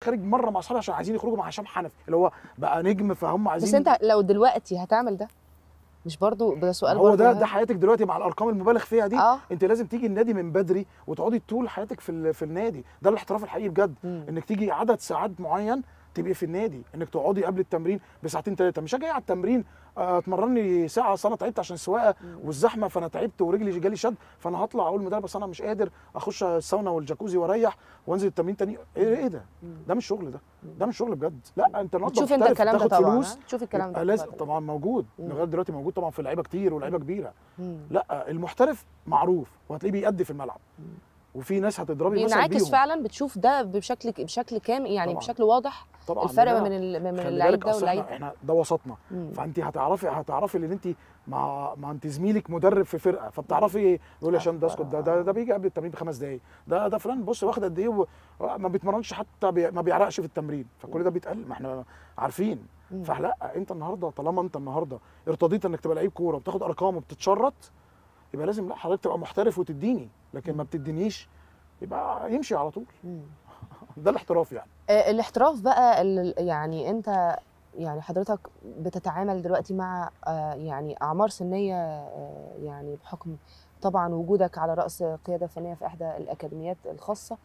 خارج مره مع اصحابي عشان عايزين يخرجوا مع هشام حنفي اللي هو بقى نجم فهم عايزين بس انت لو دلوقتي هتعمل ده مش برضو ده سؤال هو برضو ده ها؟ ده حياتك دلوقتي مع الارقام المبالغ فيها دي اه انت لازم تيجي النادي من بدري وتقعدي طول حياتك في ال- في النادي ده الاحتراف الحقيقي بجد مم. انك تيجي عدد ساعات معين تبقي في النادي انك تقعدي قبل التمرين بساعتين ثلاثه مش هاجي على التمرين آه، اتمرني ساعه اصل انا تعبت عشان السواقه والزحمه فانا تعبت ورجلي جالي شد فانا هطلع اقول للمدرب بس انا مش قادر اخش الساونا والجاكوزي واريح وانزل التمرين تاني ايه ايه ده ده مش شغل ده ده مش شغل بجد لا انت النهارده تشوف انت محترف، الكلام ده تاخد طبعا فلوس ها؟ تشوف الكلام ده يبقى لازم طبعاً. طبعا موجود مم. لغايه دلوقتي موجود طبعا في لعيبه كتير ولاعيبه كبيره مم. لا المحترف معروف وهتلاقيه بيأدي في الملعب وفي ناس هتضربي مثلا بينعكس بيهم فعلا بتشوف ده بشكل بشكل كام يعني طبعاً. بشكل واضح طبعا الفرق لا، ما بين ال- ما بين خلي اللعيب بالك ده أصل واللعيب احنا, احنا ده وسطنا مم. فانت هتعرفي هتعرفي ان انت مع مع انت زميلك مدرب في فرقه فبتعرفي يقول يا هشام ده اسكت ده, ده ده بيجي قبل التمرين بخمس دقايق ده ده فلان بص واخد قد ايه و- ما بيتمرنش حتى بي ما بيعرقش في التمرين فكل ده بيتقل ما احنا عارفين مم. فلا انت النهارده طالما انت النهارده ارتضيت انك تبقى لعيب كوره وبتاخد ارقام وبتتشرط يبقى لازم لا حضرتك تبقى محترف وتديني لكن ما بتدينيش يبقى يمشي على طول مم. ده الاحتراف يعني آه، الاحتراف بقى ال- يعني انت يعني حضرتك بتتعامل دلوقتي مع آه، يعني اعمار سنيه آه، يعني بحكم طبعا وجودك على راس قياده فنيه في احدى الاكاديميات الخاصه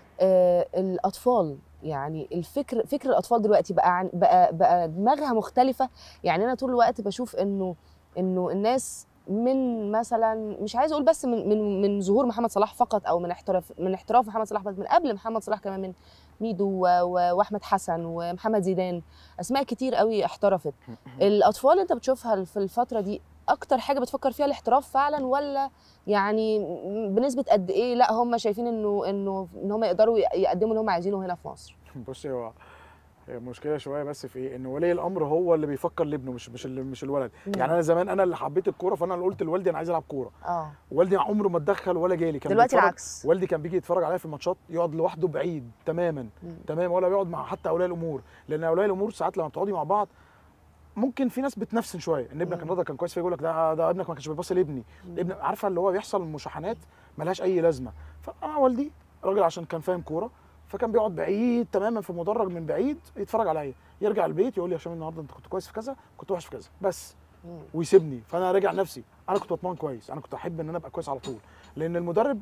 آه، الاطفال يعني الفكر فكر الاطفال دلوقتي بقى عن بقى بقى دماغها مختلفه يعني انا طول الوقت بشوف انه انه الناس من مثلا مش عايزه اقول بس من من من ظهور محمد صلاح فقط او من احتراف من احتراف محمد صلاح بس من قبل محمد صلاح كمان من ميدو و- و- واحمد حسن ومحمد زيدان اسماء كتير قوي احترفت الاطفال اللي انت بتشوفها في الفتره دي اكتر حاجه بتفكر فيها الاحتراف فعلا ولا يعني بنسبه قد ايه لا هم شايفين انه انه ان هم يقدروا يقدموا اللي هم عايزينه هنا في مصر بصي هو هي مشكله شويه بس في ايه ان ولي الامر هو اللي بيفكر لابنه مش مش اللي مش الولد مم. يعني انا زمان انا اللي حبيت الكوره فانا اللي قلت لوالدي انا عايز العب كوره اه والدي عمره ما اتدخل ولا جالي كان دلوقتي بيتفرج- العكس والدي كان بيجي يتفرج عليا في الماتشات يقعد لوحده بعيد تماما مم. تمام ولا بيقعد مع حتى اولياء الامور لان اولياء الامور ساعات لما بتقعدي مع بعض ممكن في ناس بتنفسن شويه ان ابنك مم. النهارده كان كويس فيقول لك ده ده ابنك ما كانش بيبص لابني مم. ابن عارفه اللي هو بيحصل مشاحنات ملهاش اي لازمه فانا والدي راجل عشان كان فاهم كوره فكان بيقعد بعيد تماما في مدرج من بعيد يتفرج عليا يرجع البيت يقول لي يا هشام النهارده انت كنت كويس في كذا كنت وحش في كذا بس مم. ويسيبني فانا راجع نفسي انا كنت بتمرن كويس انا كنت احب ان انا ابقى كويس على طول لان المدرب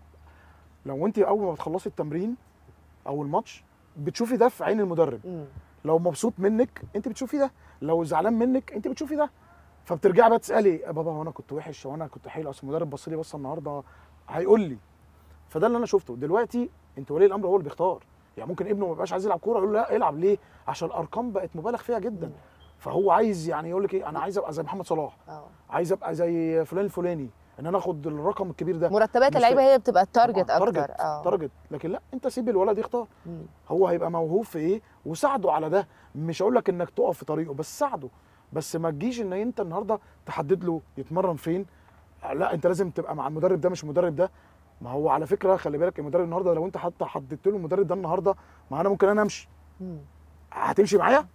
لو انت اول ما بتخلصي التمرين او الماتش بتشوفي ده في عين المدرب مم. لو مبسوط منك انت بتشوفي ده لو زعلان منك انت بتشوفي ده فبترجعي بقى تسالي يا بابا هو انا كنت وحش هو انا كنت حلو اصل المدرب بص لي بصه النهارده هيقول لي فده اللي انا شفته دلوقتي انت ولي الامر هو اللي بيختار يعني ممكن ابنه ما يبقاش عايز يلعب كوره يقول له لا العب ليه عشان الارقام بقت مبالغ فيها جدا فهو عايز يعني يقول لك ايه انا عايز ابقى زي محمد صلاح اه عايز ابقى زي فلان الفلاني ان انا اخد الرقم الكبير ده مرتبات مش اللعيبه هي بتبقى التارجت طبعاً، اكتر تارجت اه تارجت لكن لا انت سيب الولد يختار مم. هو هيبقى موهوب في ايه وساعده على ده مش هقول لك انك تقف في طريقه بس ساعده بس ما تجيش ان انت النهارده تحدد له يتمرن فين لا انت لازم تبقى مع المدرب ده مش المدرب ده ما هو على فكره خلي بالك المدرب النهارده لو انت حتى حددت له المدرب ده النهارده ما انا ممكن انا امشي مم. هتمشي معايا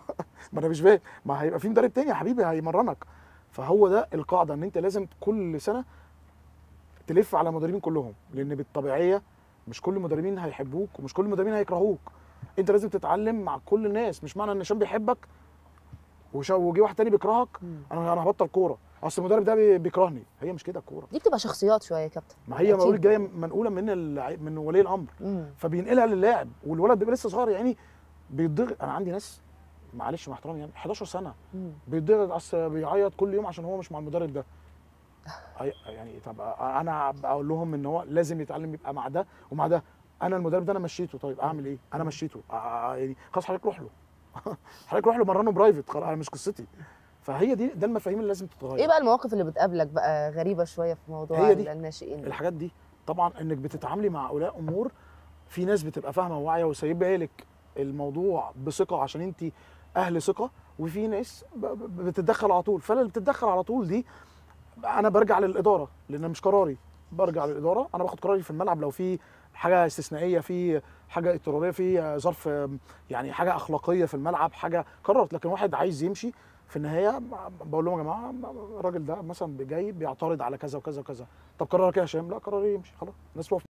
ما انا مش فاهم ما هيبقى في مدرب تاني يا حبيبي هيمرنك فهو ده القاعده ان انت لازم كل سنه تلف على المدربين كلهم لان بالطبيعيه مش كل المدربين هيحبوك ومش كل المدربين هيكرهوك انت لازم تتعلم مع كل الناس مش معنى ان هشام بيحبك وشا- وجي واحد تاني بيكرهك مم. انا انا هبطل كوره اصل المدرب ده بي- بيكرهني هي مش كده الكوره دي بتبقى شخصيات شويه يا كابتن ما هي أكيد. مقول جايه منقوله من اللعيب من ولي الامر مم. فبينقلها للاعب والولد بيبقى لسه صغير يعني بيتضغط انا عندي ناس معلش مع احترامي يعني 11 سنه مم. بيتضغط اصل بيعيط كل يوم عشان هو مش مع المدرب ده أي- يعني طب انا اقول لهم ان هو لازم يتعلم يبقى مع ده ومع ده انا المدرب ده انا مشيته طيب اعمل ايه انا مشيته آه، يعني خلاص حضرتك روح له حضرتك روح له مرنه برايفت خلاص انا مش قصتي فهي دي ده المفاهيم اللي لازم تتغير ايه بقى المواقف اللي بتقابلك بقى غريبه شويه في موضوع هي دي. الناشئين ده؟ الحاجات دي طبعا انك بتتعاملي مع اولياء امور في ناس بتبقى فاهمه وواعيه وسايبه لك الموضوع بثقه عشان انت اهل ثقه وفي ناس ب- ب- بتتدخل على طول فانا اللي بتتدخل على طول دي انا برجع للاداره لان مش قراري برجع للاداره انا باخد قراري في الملعب لو في حاجه استثنائيه في حاجه اضطراريه في ظرف يعني حاجه اخلاقيه في الملعب حاجه قررت لكن واحد عايز يمشي في النهايه بقول لهم يا جماعه الراجل ده مثلا جاي بيعترض على كذا وكذا وكذا طب قرارك ايه يا هشام لا قراري يمشي خلاص الناس تقف